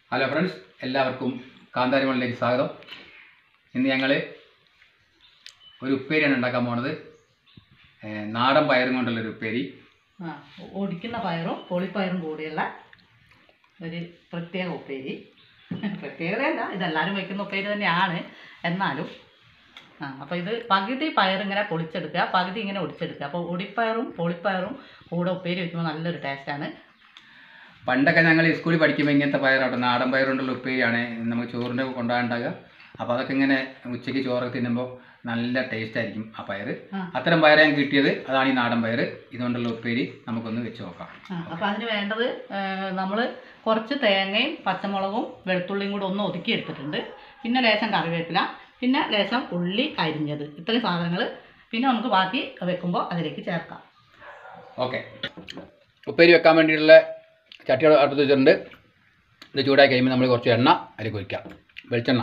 Hello friends എല്ലാവർക്കും കാന്താരിമണിലേക്ക് സ്വാഗതം ഇന്ന് ഞങ്ങൾ ഒരു ഉപ്പേരിയാണ് ഉണ്ടാക്കാൻ പോണത് ഏർ നാടൻ പയറും കൊണ്ടുള്ളൊരു ഉപ്പേരി ആ ഒടിക്കുന്ന പയറും പൊളിപ്പയറും കൂടിയുള്ള ഒരു പ്രത്യേക ഉപ്പേരി പ്രത്യേകതയല്ല ഇതെല്ലാവരും വയ്ക്കുന്ന ഉപ്പേരി തന്നെയാണ് എന്നാലും ആ അപ്പോൾ ഇത് പകുതി പയർ ഇങ്ങനെ പൊളിച്ചെടുക്കുക പകുതി ഇങ്ങനെ ഒടിച്ചെടുക്കുക അപ്പോൾ ഒടിപ്പയറും പൊളിപ്പയറും കൂടെ ഉപ്പേരി വയ്ക്കുമ്പോൾ നല്ലൊരു ടേസ്റ്റാണ് പണ്ടൊക്കെ ഞങ്ങൾ സ്കൂളിൽ പഠിക്കുമ്പോൾ ഇങ്ങനത്തെ പയറാട്ടോ നാടൻ പയർ കൊണ്ടുള്ള ഉപ്പേരിയാണ് നമുക്ക് ചോറിൻ്റെ കൊണ്ടുപോകാനുണ്ടാകുക അപ്പോൾ അതൊക്കെ ഇങ്ങനെ ഉച്ചയ്ക്ക് ചോറൊക്കെ തിന്നുമ്പോൾ നല്ല ടേസ്റ്റ് ആയിരിക്കും ആ പയർ ആ. അത്തരം പയർ ഞാൻ കിട്ടിയത് അതാണ് ഈ നാടൻ പയർ ഇതുകൊണ്ടുള്ള ഉപ്പേരി നമുക്കൊന്ന് വെച്ച് നോക്കാം ആ അപ്പോൾ അതിന് വേണ്ടത് നമ്മൾ കുറച്ച് തേങ്ങയും പച്ചമുളകും വെളുത്തുള്ളിയും കൂടെ ഒന്ന് ഒതുക്കി എടുത്തിട്ടുണ്ട് പിന്നെ ലേശം കറിവേപ്പില പിന്നെ ലേശം ഉള്ളി അരിഞ്ഞത് ഇത്രയും സാധനങ്ങൾ പിന്നെ നമുക്ക് ബാക്കി വെക്കുമ്പോൾ അതിലേക്ക് ചേർക്കാം ഓക്കെ ഉപ്പേരി വെക്കാൻ വേണ്ടിയിട്ടുള്ള ചട്ടികൾ അടുപ്പത്ത് വെച്ചിട്ടുണ്ട് ഇത് ചൂടായി കഴിയുമ്പോൾ നമ്മൾ കുറച്ച് എണ്ണ അതിലേക്ക് ഒഴിക്കാം വെളിച്ചെണ്ണ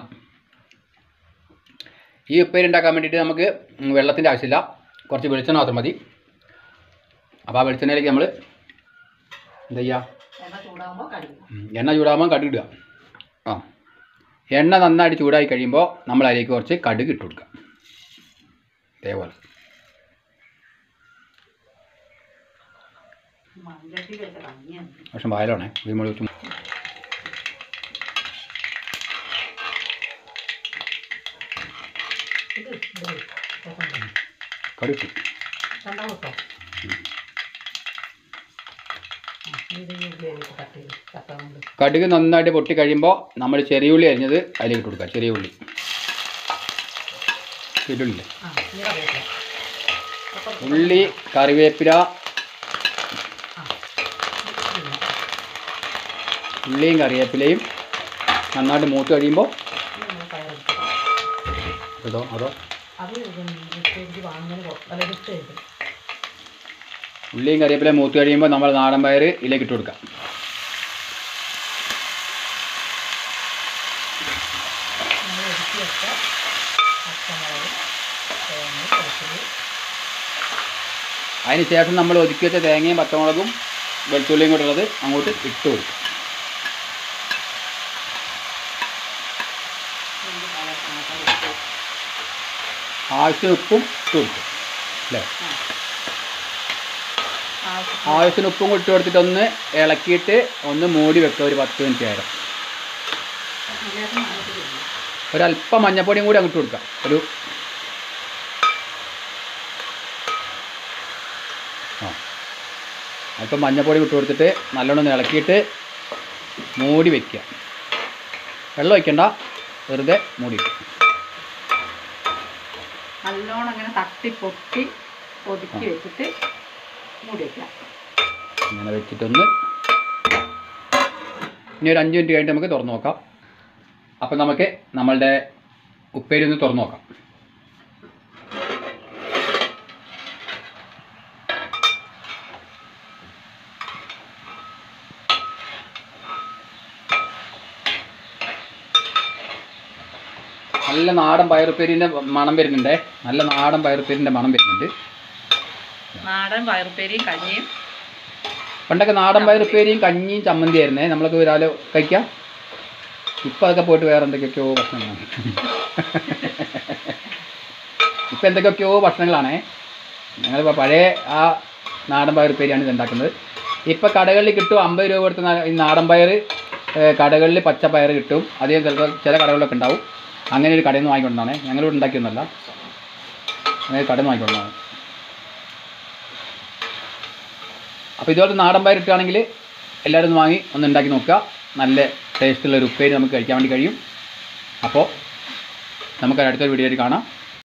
ഈ ഉപ്പേരി ഉണ്ടാക്കാൻ വേണ്ടിയിട്ട് നമുക്ക് വെള്ളത്തിൻ്റെ ആവശ്യമില്ല കുറച്ച് വെളിച്ചെണ്ണ മാത്രം മതി അപ്പോൾ ആ വെളിച്ചെണ്ണയിലേക്ക് നമ്മൾ എന്താ ചെയ്യുക എണ്ണ ചൂടാകുമ്പോൾ കഴുകും ഉം, എണ്ണ ചൂടാകുമ്പോൾ കടുക് ഇടുക ആ എണ്ണ നന്നായിട്ട് ചൂടായി കഴിയുമ്പോൾ നമ്മൾ അതിലേക്ക് കുറച്ച് കടുക് ഇട്ട് കൊടുക്കുക ഇതേപോലെ മൺചട്ടി വെച്ച കഞ്ഞിയാണ് പക്ഷെ വയലാണേ വിമൾ വെച്ചും ഇത് ഇത് കേട്ടോ. കടുക് ഇട്ടു. കണ്ടാവോ കേട്ടോ ആ, ഇത് ഈ ഉള്ളിലേക്ക് കട്ട് ചെയ്ത് കട്ട കൊണ്ട് കടുക് നന്നായിട്ട് പൊട്ടി കഴിയുമ്പോൾ നമ്മൾ ചെറിയ ഉള്ളി അരിഞ്ഞത് അതിലേക്ക് ഇട്ട് കൊടുക്കുക ചെറിയ ഉള്ളി ചെറുള്ളി ആ ഈ കറിവേപ്പില അപ്പോൾ ഉള്ളി കറിവേപ്പില ആ ഇത് ഉള്ളിയും കറിവേപ്പിലയും നന്നായിട്ട് മൂത്ത് കഴിയുമ്പോൾ ഇത് നമ്മൾ പയറെടുക്കുക അതോ അതോ അത് ഇത് വാങ്ങുന്നതിന് വില കിട്ടും ഉള്ളിയും കറിവേപ്പിലയും മൂത്ത് കഴിയുമ്പോൾ നമ്മൾ നാടൻ പയർ ഇതിലേക്ക് ഇട്ട് കൊടുക്കാം നമ്മൾ ഒതുക്കി വെച്ച പച്ചമുളക് തേങ്ങ വെളുത്തുള്ളി അതിന് ശേഷം നമ്മൾ ഒതുക്കി വെച്ച തേങ്ങയും പച്ചമുളകും വെളുത്തുള്ളിയും കൂടെ ഉള്ളത് അങ്ങോട്ട് ഇട്ട് കൊടുക്കും ഇത് പയർ കണക്കാക്കി ആവശ്യത്തിന് ഉപ്പും ഇട്ട് കൊടുക്കും അല്ലേ ആവശ്യത്തിന് ആവശ്യത്തിന് ഉപ്പും കൂടി ഇട്ട് കൊടുത്തിട്ട് ഒന്ന് ഇളക്കിയിട്ട് ഒന്ന് മൂടി വെക്കുക ഒരു പത്ത് മിനിറ്റ് നേരം ഇതിലേക്ക് നമുക്ക് ഇടുന്നു. ഒരല്പം മഞ്ഞപ്പൊടിയും കൂടി അങ്ങോട്ട് കൊടുക്കാം ഒരു ആ അല്പം മഞ്ഞപ്പൊടി ഇട്ട് കൊടുത്തിട്ട് നല്ലോണം ഒന്ന് ഇളക്കിയിട്ട് മൂടി വയ്ക്കുക വെള്ളം വയ്ക്കണ്ട വെറുതെ മൂടി വയ്ക്കുക നല്ലോണം ഇങ്ങനെ തട്ടി പൊട്ടി ഒതുക്കി വെച്ചിട്ട് മൂടി വയ്ക്കാം ഇങ്ങനെ വെച്ചിട്ടൊന്ന് ഇനി ഒരു അഞ്ച് മിനിറ്റ് കഴിഞ്ഞിട്ട് നമുക്ക് തുറന്ന് നോക്കാം അപ്പം നമുക്ക് നമ്മളുടെ ഉപ്പേരി ഒന്ന് തുറന്ന് നോക്കാം നല്ല നാടൻ പയറുപ്പേരിൻ്റെ മണം വരുന്നുണ്ടേ നല്ല നാടൻ പയറുപ്പേരിൻ്റെ മണം വരുന്നുണ്ട് നാടൻ പയറുപ്പേരിയും കഞ്ഞിയും പണ്ടൊക്കെ നാടൻ പയറുപ്പേരിയും കഞ്ഞിയും ചമ്മന്തി ആയിരുന്നേ നമ്മളൊക്കെ രാവിലെ കഴിക്കാം ഇപ്പം അതൊക്കെ പോയിട്ട് വേറെ എന്തൊക്കെയൊക്കെയോ ഭക്ഷണങ്ങളാണ് ഇപ്പം എന്തൊക്കെയൊക്കെയോ ഭക്ഷണങ്ങളാണേ ഞങ്ങളിപ്പോൾ പഴയ ആ നാടൻ പയറുപ്പേരിയാണ് ഇത് ഉണ്ടാക്കുന്നത് ഇപ്പം കടകളിൽ കിട്ടും അമ്പത് രൂപ കൊടുത്ത് നാ- ഈ നാടൻ പയർ കടകളിൽ പച്ച പയർ കിട്ടും അതേ ചിലപ്പോൾ ചില കടകളിലൊക്കെ ഉണ്ടാവും അങ്ങനെ ഒരു കടയിൽ നിന്ന് വാങ്ങിക്കൊണ്ടാണേ ഞങ്ങളിവിടെ ഉണ്ടാക്കിയൊന്നുമല്ല അങ്ങനെ കടയിൽ നിന്ന് വാങ്ങിക്കൊണ്ടാണ് അപ്പോൾ ഇതുപോലത്തെ നാടൻ പയർ ഇട്ടുകയാണെങ്കിൽ എല്ലാവരും ഒന്ന് വാങ്ങി ഒന്ന് ഉണ്ടാക്കി നോക്കുക നല്ല ടേസ്റ്റുള്ള ഒരു ഉപ്പേരി നമുക്ക് കഴിക്കാൻ വേണ്ടി കഴിയും അപ്പോൾ നമുക്ക് അടുത്തൊരു വീഡിയോയിൽ കാണാം